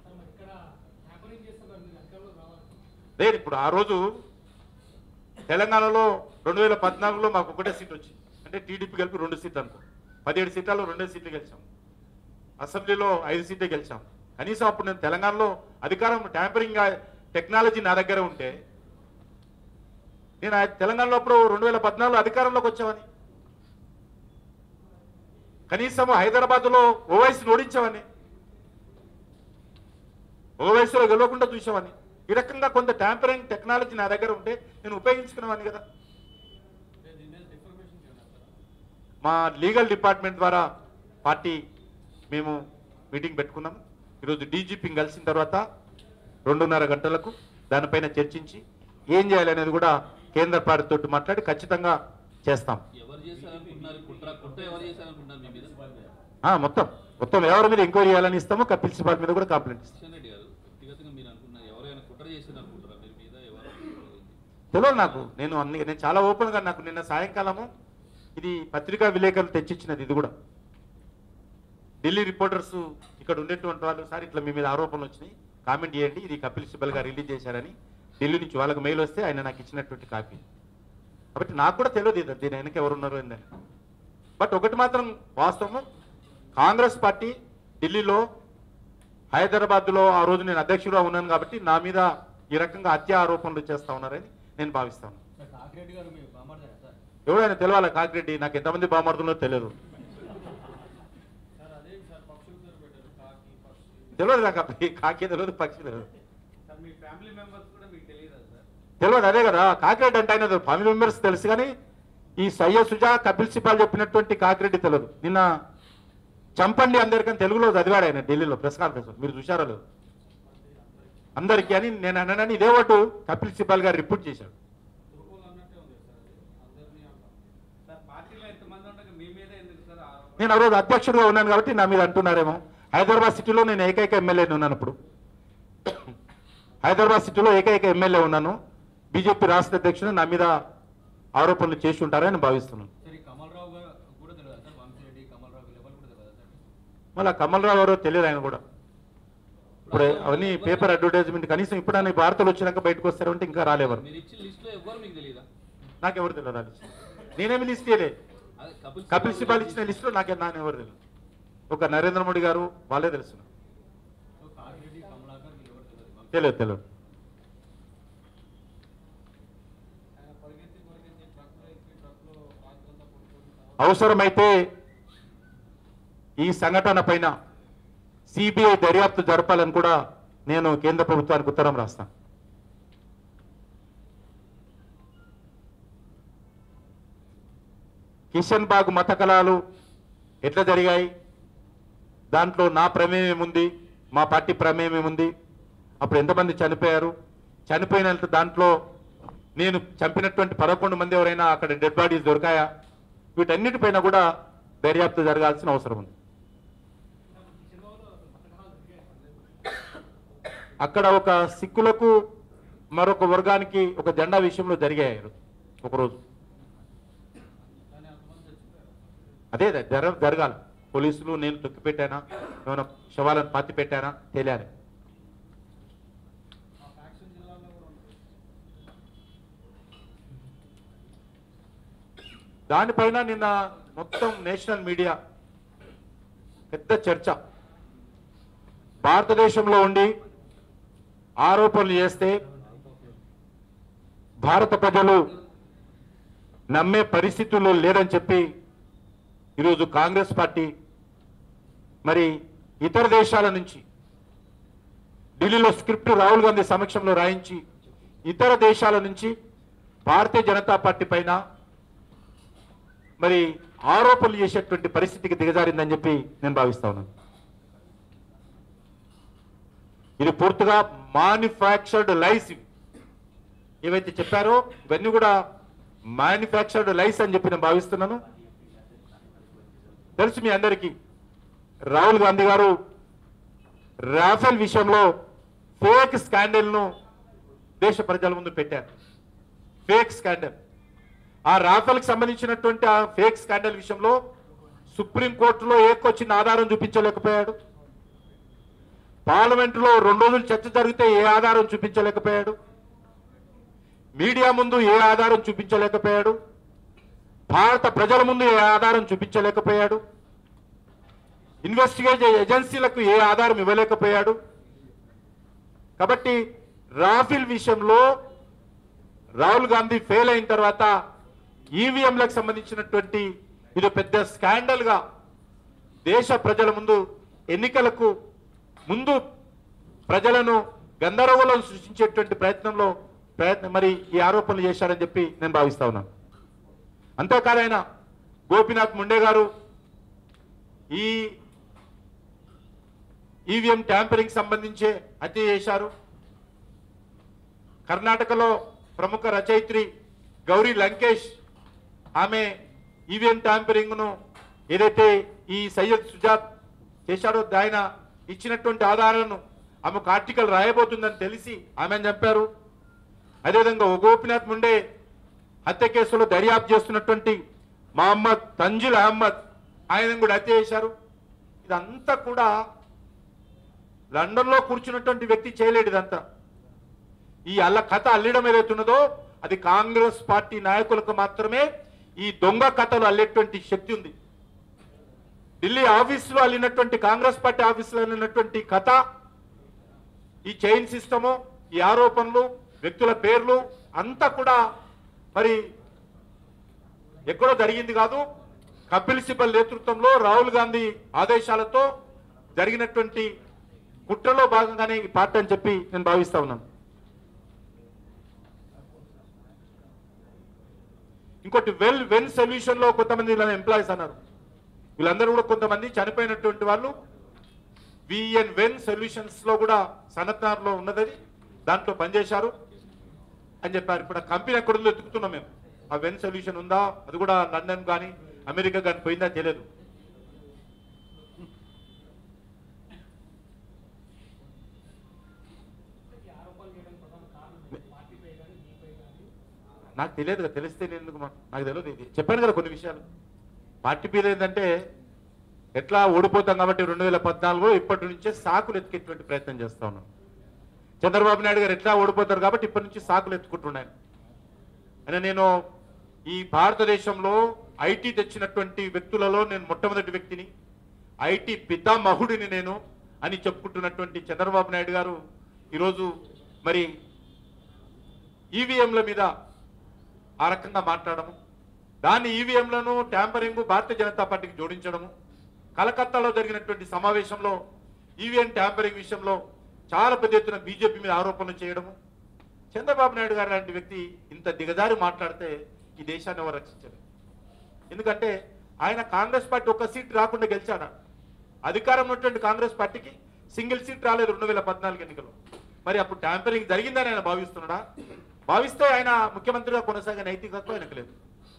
లేదు ఇప్పుడు ఆ రోజు తెలంగాణలో రెండు వేల పద్నాలుగులో మాకు ఒకటే సీట్ వచ్చింది అంటే టీడీపీ కలిపి రెండు సీట్లు అనుకో పదిహేడు సీట్లలో రెండే సీట్లు గెలిచాం అసెంబ్లీలో ఐదు సీట్లే గెలిచాం కనీసం అప్పుడు నేను తెలంగాణలో అధికారం ట్యాంపరింగ్ టెక్నాలజీ నా దగ్గర ఉంటే నేను ఆ తెలంగాణలో అప్పుడు రెండు వేల పద్నాలుగులో అధికారంలోకి వచ్చామని కనీసం హైదరాబాద్లో ఓవైసీని ఓడించామని ఓవైసీలో గెలవకుండా చూసామని ఈ రకంగా కొంత ట్యాంపరింగ్ టెక్నాలజీ నా దగ్గర ఉంటే నేను ఉపయోగించుకునేవాడిని కదా మా లీగల్ డిపార్ట్మెంట్ ద్వారా పార్టీ మేము మీటింగ్ పెట్టుకున్నాం ఈరోజు డీజీపీని కలిసిన తర్వాత రెండున్నర గంటలకు దానిపైన చర్చించి ఏం చేయాలనేది కూడా కేంద్ర పార్టీతో మాట్లాడి ఖచ్చితంగా చేస్తాం ఎవరు చేశారనుకుంటున్నారు కుట్ర కుట్ర ఎవరు చేశారనుకుంటున్నారు మీ మీద ఆ, మొత్తం మొత్తం ఎవరి మీద ఎంక్వైరీ చేయాలని ఇస్తామో కపిల్ సిబాల్ మీద కూడా కంప్లైంట్ ఇస్తాం కిషన్ రెడ్డి గారు వ్యక్తిగతంగా మీరు అనుకున్నారు ఎవరైనా కుట్ర చేశారు అనుకుంటారా మీరు మీద ఎవరు తెలియదు నాకు నేను అన్ని నేను చాలా ఓపెన్గా నాకు నిన్న సాయంకాలము ఇది పత్రికా విలేకరులు తెచ్చిచ్చినది ఇది కూడా ఢిల్లీ రిపోర్టర్స్ ఇక్కడ ఉండేటువంటి వాళ్ళు సార్ ఇట్లా మీ మీద ఆరోపణలు వచ్చినాయి కామెంట్ చేయండి ఇది కపిల్ సిబల్ గారు రిలీజ్ చేశారని ఢిల్లీ నుంచి వాళ్ళకి మెయిల్ వస్తే ఆయన నాకు ఇచ్చినటువంటి కాపీ కాబట్టి నాకు కూడా తెలియదు ఇది దీని వెనక ఎవరు ఉన్నారు ఏందని బట్ ఒకటి మాత్రం వాస్తవం కాంగ్రెస్ పార్టీ ఢిల్లీలో హైదరాబాద్లో ఆ రోజు నేను అధ్యక్షుడుగా ఉన్నాను కాబట్టి నా మీద ఈ రకంగా హత్య ఆరోపణలు చేస్తా ఉన్నారని నేను భావిస్తాను సార్ కాకిరెడ్డి గారు మీ బామర్దారా సార్ ఎవరైనా తెలవాలి కాకిరెడ్డి నాకు ఎంతమంది బామర్థులో తెలియదు సార్ అదే సార్ పక్షుల పేరు పెట్టారు కాకి పక్షి తెలియదు నాకు అప్పుడు కాకి తెలియదు పక్షి తెలియదు సార్ మీ ఫ్యామిలీ మెంబర్స్ కూడా మీకు తెలియదా సార్ తెలియదు అదే కదా కాకిరెడ్డి అంటే ఆయన ఫ్యామిలీ మెంబర్స్ తెలుసు కానీ ఈ సయ్యద్ సుజా కపిల్ సిపాల్ చెప్పినటువంటి కాకిరెడ్డి తెలియదు నిన్న చంపండి అందరికని తెలుగులో చదివాడు ఆయన ఢిల్లీలో ప్రెస్ కాన్ఫరెన్స్ మీరు చూశారో లేదు అందరికీ అని నేను అన్నానని ఇదే ఒకటి కపిల్ సిపాల్ గారు రిపోర్ట్ చేశాడు తురుకోలు అన్నట్టే ఉంది సార్ అది అందరినీ అంటాం సార్ పార్టీలో ఎంతమంది ఉండగా మీ మీద ఎందుకు సార్ ఆరోపణ నేను ఆ రోజు అధ్యక్షుడిగా ఉన్నాను కాబట్టి నా మీద అంటున్నారేమో హైదరాబాద్ సిటీలో నేను ఏకైక ఎమ్మెల్యేని ఉన్నాను ఇప్పుడు హైదరాబాద్ సిటీలో ఏకైక ఎమ్మెల్యే ఉన్నాను బీజేపీ రాష్ట్ర అధ్యక్షుడు నా మీద ఆరోపణలు చేసి ఉంటారని భావిస్తున్నాను సార్ ఈ కమల్రావు గారు కూడా తెలియదా సార్ వంశీరెడ్డి కమల్రావు లెవెల్ కూడా తెలియదా సార్ మళ్ళీ కమల్ రావు ఎవరో తెలియదు ఆయన కూడా ఇప్పుడు అవన్నీ పేపర్ అడ్వర్టైజ్మెంట్ కనీసం ఇప్పుడు ఆయన వార్తలు వచ్చినాక బయటకు వస్తారంటే ఇంకా రాలేవారు మీరు ఇచ్చిన లిస్ట్ లో ఎవ్వరు మీకు తెలియదా నాకెవరు తెలియదు ఆ లిస్ట్ నేనేమి లిస్ట్ చేయలే అదే కపిల్ కపిల్ సిబాల్ ఇచ్చిన లిస్టులో నాకే నాకెవరు తెలియదు ఒక నరేంద్ర మోడీ గారు వాళ్ళే తెలుసు సో కాకిరెడ్డి కమలాకర్ మీకు ఎవరు తెలియదు వంశీ- తెలియదు తెలియదు ఆయన పరిగెత్తి పరిగెత్తి ట్రక్లో ఎక్కి ట్రక్లో రాత్రంతా పడుకొని అవసరమైతే ఈ సంఘటన పైన సిబిఐ దర్యాప్తు జరపాలని కూడా నేను కేంద్ర ప్రభుత్వానికి ఉత్తరం రాస్తాను కిషన్ బాగ్ మత కళాలు ఎట్లా జరిగాయి దాంట్లో నా ప్రమేయం ఏముంది మా పార్టీ ప్రమేయం ఏముంది అప్పుడు ఎంతమంది చనిపోయారు చనిపోయిన దాంట్లో నేను చంపినటువంటి పదకొండు మంది ఎవరైనా అక్కడ డెడ్ బాడీస్ దొరికాయా వీటన్నిటిపైన కూడా దర్యాప్తు జరగాల్సిన అవసరం ఉంది అక్కడ ఒక సిక్కులకు మరొక వర్గానికి ఒక జెండా విషయంలో జరిగాయి ఒకరోజు కానీ అంతమంది చచ్చిపోయారు అదే జర జరగాలి పోలీసులు నేను తొక్కి పెట్టానా ఏమైనా శవాలను పాతి పెట్టానా తెలియాలి ఆ ఫ్యాక్షన్ జిల్లాలో కూడా ఉంది దానిపైన నిన్న మొత్తం నేషనల్ మీడియా పెద్ద చర్చ భారతదేశంలో ఉండి ఆరోపణలు చేస్తే భారత ప్రజలు నమ్మే పరిస్థితుల్లో లేరని చెప్పి ఈరోజు కాంగ్రెస్ పార్టీ మరి ఇతర దేశాల నుంచి ఢిల్లీలో స్క్రిప్ట్ రాహుల్ గాంధీ సమక్షంలో రాయించి ఇతర దేశాల నుంచి భారతీయ జనతా పార్టీ పైన మరి ఆరోపణలు చేసేటువంటి పరిస్థితికి దిగజారిందని చెప్పి నేను భావిస్తా ఉన్నాను ఇది పూర్తిగా మాన్యుఫ్యాక్చర్డ్ లైస్ ఇవి. ఏవైతే చెప్పారో ఇవన్నీ కూడా మ్యానుఫ్యాక్చర్డ్ లైస్ అని చెప్పి నేను భావిస్తున్నాను తెలుసు మీ అందరికీ రాహుల్ గాంధీ గారు రాఫెల్ విషయంలో ఫేక్ స్కాండల్ను దేశ ప్రజల ముందు పెట్టారు ఫేక్ స్కాండల్ ఆ రాఫెల్కి సంబంధించినటువంటి ఆ ఫేక్ స్కాండల్ విషయంలో సుప్రీంకోర్టులో ఏకొచ్చిన ఆధారం చూపించలేకపోయాడు పార్లమెంటులో రెండు రోజులు చర్చ జరిగితే ఏ ఆధారం చూపించలేకపోయాడు మీడియా ముందు ఏ ఆధారం చూపించలేకపోయాడు భారత ప్రజల ముందు ఏ ఆధారం చూపించలేకపోయాడు ఇన్వెస్టిగేషన్ ఏజెన్సీలకు ఏ ఆధారం ఇవ్వలేకపోయాడు కాబట్టి రాఫిల్ విషయంలో రాహుల్ గాంధీ ఫెయిల్ అయిన తర్వాత ఈవీఎంలకు సంబంధించినటువంటి ఇది పెద్ద స్కాండల్ గా దేశ ప్రజల ముందు ఎన్నికలకు ముందు ప్రజలను గందరగోళం సృష్టించేటువంటి ప్రయత్నంలో ప్రయత్నం మరి ఈ ఆరోపణలు చేశారని చెప్పి నేను భావిస్తా ఉన్నాను అంతేకాదు ఆయన గోపీనాథ్ ముండే గారు ఈ ఈవీఎం ట్యాంపరింగ్ సంబంధించే హత్య చేశారు కర్ణాటకలో ప్రముఖ రచయిత్రి గౌరీ లంకేష్ ఆమె ఈవీఎం ట్యాంపరింగ్ ను ఏదైతే ఈ సయ్యద్ సుజాత్ చేశారో ఆయన ఇచ్చినటువంటి ఆధారాలను ఆమెకు ఆర్టికల్ రాయబోతుందని తెలిసి ఆమెను చంపారు అదేవిధంగా ఓ గోపినాథ్ ముండే హత్య కేసులో దర్యాప్తు చేస్తున్నటువంటి మహమ్మద్ తంజుల్ అహ్మద్ ఆయన కూడా హత్య చేశారు ఇదంతా కూడా లండన్లో కూర్చున్నటువంటి వ్యక్తి చేయలేడు ఇదంతా ఈ అల్ల కథ అల్లడం ఏదైతున్నదో అది కాంగ్రెస్ పార్టీ నాయకులకు మాత్రమే ఈ దొంగ కథలు అల్లేటువంటి శక్తి ఉంది ఢిల్లీ ఆఫీసులో అల్లినటువంటి కాంగ్రెస్ పార్టీ ఆఫీసులో అల్లినటువంటి కథ ఈ చైన్ సిస్టము ఈ ఆరోపణలు వ్యక్తుల పేర్లు అంతా కూడా మరి ఎక్కడో జరిగింది కాదు కపిల్ సిబల్ నేతృత్వంలో రాహుల్ గాంధీ ఆదేశాలతో జరిగినటువంటి కుట్రలో భాగంగానే ఈ పార్టీ అని చెప్పి నేను భావిస్తా ఉన్నాను ఇంకోటి వెల్ వెన్ సొల్యూషన్ లో కొంతమంది ఎంప్లాయీస్ అన్నారు వీళ్ళందరూ కూడా కొంతమంది చనిపోయినటువంటి వాళ్ళు విఎన్ వెన్ సొల్యూషన్స్ లో కూడా సనత్నార్ లో ఉన్నది దాంట్లో పనిచేశారు అని చెప్పారు ఇప్పుడు ఆ కంపెనీ ఎక్కడుందో ఎత్తుకుతున్నాం మేము ఆ వెన్ సొల్యూషన్ ఉందా అది కూడా లండన్ కానీ అమెరికా కానీ పోయిందా తెలియదు నాకు తెలియదు కదా తెలిస్తే నేను ఎందుకు మా- నాకు తెలియదు ఇది చెప్పాను కదా కొన్ని విషయాలు పార్టీ మీద ఏంటంటే ఎట్లా ఓడిపోతాం కాబట్టి రెండు వేల పద్నాలుగులో ఇప్పటి నుంచే సాకులు ఎత్తుకేటువంటి ప్రయత్నం చేస్తా ఉన్నాం చంద్రబాబు నాయుడు గారు ఎట్లా ఓడిపోతారు కాబట్టి ఇప్పటి నుంచి సాకులు ఎత్తుకుంటున్నాను అని నేను ఈ భారతదేశంలో ఐటీ తెచ్చినటువంటి వ్యక్తులలో నేను మొట్టమొదటి వ్యక్తిని ఐటీ పితామహుడిని నేను అని చెప్పుకుంటున్నటువంటి చంద్రబాబు నాయుడు గారు ఈరోజు మరి ఈవీఎంల మీద ఆ రకంగా మాట్లాడము దాన్ని ఈవీఎంలను ట్యాంపరింగ్ భారతీయ జనతా పార్టీకి జోడించడము కలకత్తాలో జరిగినటువంటి సమావేశంలో ఈవీఎం ట్యాంపరింగ్ విషయంలో చాలా పెద్ద ఎత్తున బీజేపీ మీద ఆరోపణలు చేయడము చంద్రబాబు నాయుడు గారు లాంటి వ్యక్తి ఇంత దిగజారి మాట్లాడితే ఈ దేశాన్ని ఎవరు రక్షించరు ఎందుకంటే ఆయన కాంగ్రెస్ పార్టీ ఒక్క సీట్ రాకుండా గెలిచాడా అధికారం ఉన్నటువంటి కాంగ్రెస్ పార్టీకి సింగిల్ సీట్ రాలేదు రెండు వేల పద్నాలుగు ఎన్నికలు మరి అప్పుడు ట్యాంపరింగ్ జరిగిందని ఆయన భావిస్తున్నాడా భావిస్తే ఆయన ముఖ్యమంత్రిగా కొనసాగే నైతికత్వం ఆయనకు లేదు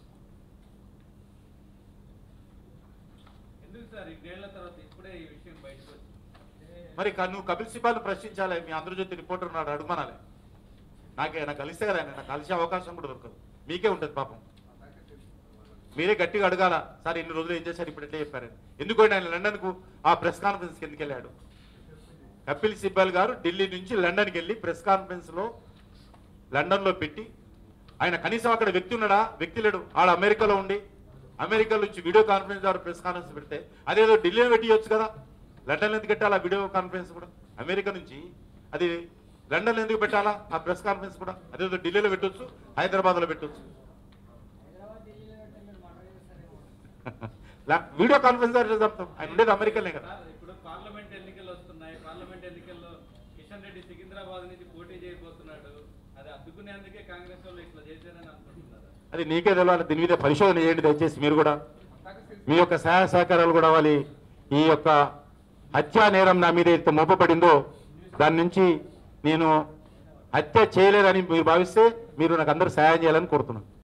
ఎందుకు సార్ ఇన్నేళ్ల తర్వాత ఇప్పుడే ఈ విషయం బయటకు వచ్చింది మరి క- నువ్వు కపిల్ సిబాల్ ప్రశ్నించాలి మీ ఆంధ్రజ్యోతి రిపోర్టర్ ఉన్నాడు అడుగుమనాలి నాకే నాకు కలిస్తే కదా ఆయన నాకు కలిసే అవకాశం కూడా దొరకదు మీకే ఉంటుంది పాపం మీరే గట్టిగా అడగాల సార్ ఇన్ని రోజులు ఏం చేశారు ఇప్పుడు ఎట్లా చెప్పారని ఎందుకు ఆయన లండన్కు ఆ ప్రెస్ కాన్ఫరెన్స్కి ఎందుకు వెళ్ళాడు కపిల్ సిబ్బల్ గారు ఢిల్లీ నుంచి లండన్కి వెళ్ళి ప్రెస్ కాన్ఫరెన్స్లో లండన్లో పెట్టి ఆయన కనీసం అక్కడ వ్యక్తి ఉన్నాడా వ్యక్తి లేడు ఆడ అమెరికాలో ఉండి అమెరికా నుంచి వీడియో కాన్ఫరెన్స్ ద్వారా ప్రెస్ కాన్ఫరెన్స్ పెడితే అదేదో ఢిల్లీలో పెట్టియొచ్చు కదా లండన్లో ఎందుకు పెట్టాలా వీడియో కాన్ఫరెన్స్ కూడా అమెరికా నుంచి అది లండన్లో ఎందుకు పెట్టాలా ఆ ప్రెస్ కాన్ఫరెన్స్ కూడా అదేదో ఢిల్లీలో పెట్టొచ్చు హైదరాబాద్లో పెట్టొచ్చు లా- వీడియో కాన్ఫరెన్స్ ద్వారా చెప్తాం ఆయన ఉండేది అమెరికానే కదా సార్, ఇప్పుడు పార్లమెంట్ ఎన్నికలు వస్తున్నాయి పార్లమెంట్ ఎన్నికల్లో కిషన్ రెడ్డి సికింద్రాబాద్ నుంచి పోటీ చేయబోతున్నాడు అది అడ్డుకునేందుకే కాంగ్రెస్ వాళ్ళు ఇట్లా చేశారని అనుకుంటున్నారు అది నీకే తెలవాలి దీని మీద పరిశోధన చేయండి దయచేసి మీరు కూడా మీ యొక్క సహాయ సహకారాలు కూడా అవ్వాలి ఈ యొక్క హత్యా నేరం నా మీద ఎంత మోపబడిందో దాని నుంచి నేను హత్య చేయలేదని మీరు భావిస్తే మీరు నాకు అందరూ సహాయం చేయాలని కోరుతున్నాను